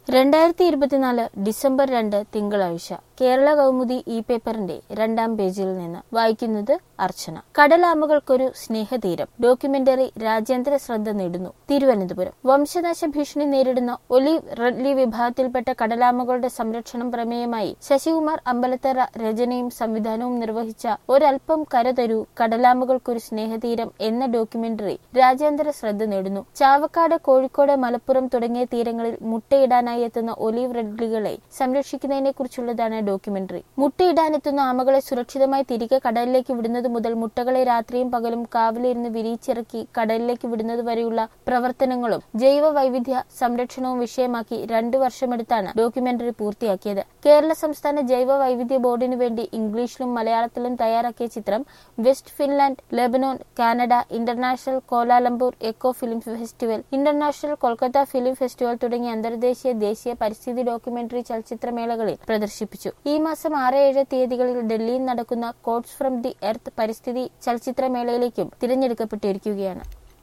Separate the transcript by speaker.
Speaker 1: രണ്ടായിരത്തി ഇരുപത്തിനാല് ഡിസംബർ രണ്ട് തിങ്കളാഴ്ച കേരള കൗമുദി ഇ പേപ്പറിന്റെ രണ്ടാം പേജിൽ നിന്ന് വായിക്കുന്നത് അർച്ചന കടലാമകൾക്കൊരു സ്നേഹതീരം ഡോക്യുമെന്ററി രാജ്യാന്തര ശ്രദ്ധ നേടുന്നു തിരുവനന്തപുരം വംശനാശ ഭീഷണി നേരിടുന്ന ഒലീവ് റെഡ്ലി വിഭാഗത്തിൽപ്പെട്ട കടലാമകളുടെ സംരക്ഷണം പ്രമേയമായി ശശികുമാർ അമ്പലത്തറ രചനയും സംവിധാനവും നിർവഹിച്ച ഒരൽപ്പം കരതരൂ കടലാമകൾക്കൊരു സ്നേഹതീരം എന്ന ഡോക്യുമെന്ററി രാജ്യാന്തര ശ്രദ്ധ നേടുന്നു ചാവക്കാട് കോഴിക്കോട് മലപ്പുറം തുടങ്ങിയ തീരങ്ങളിൽ മുട്ടയിടാനായി എത്തുന്ന ഒലീവ് റെഡ്ലികളെ സംരക്ഷിക്കുന്നതിനെ കുറിച്ചുള്ളതാണ് ഡോക്യുമെന്ററി മുട്ടയിടാനെത്തുന്ന ആമകളെ സുരക്ഷിതമായി തിരികെ കടലിലേക്ക് വിടുന്നത് മുതൽ മുട്ടകളെ രാത്രിയും പകലും കാവലിരുന്ന് വിരിച്ചിറക്കി കടലിലേക്ക് വിടുന്നത് വരെയുള്ള പ്രവർത്തനങ്ങളും ജൈവ വൈവിധ്യ സംരക്ഷണവും വിഷയമാക്കി രണ്ടു വർഷമെടുത്താണ് ഡോക്യുമെന്ററി പൂർത്തിയാക്കിയത് കേരള സംസ്ഥാന ജൈവ വൈവിധ്യ ബോർഡിനു വേണ്ടി ഇംഗ്ലീഷിലും മലയാളത്തിലും തയ്യാറാക്കിയ ചിത്രം west Finland Lebanon Canada international Kuala Lumpur eco film festival international Kolkata film festival തുടങ്ങിയ അന്തർദേശീയ ദേശീയ പരിസ്ഥിതി ഡോക്യുമെന്ററി ചലച്ചിത്രമേളകളിൽ പ്രദർശിപ്പിച്ചു ഈ മാസം ആറ് ഏഴ് തീയതികളിൽ ഡൽഹിയിൽ നടക്കുന്ന കോട്സ് ഫ്രം ദി എർത്ത് പരിസ്ഥിതി ചലച്ചിത്രമേളയിലേക്കും തിരഞ്ഞെടുക്കപ്പെട്ടിരിക്കുകയാണ്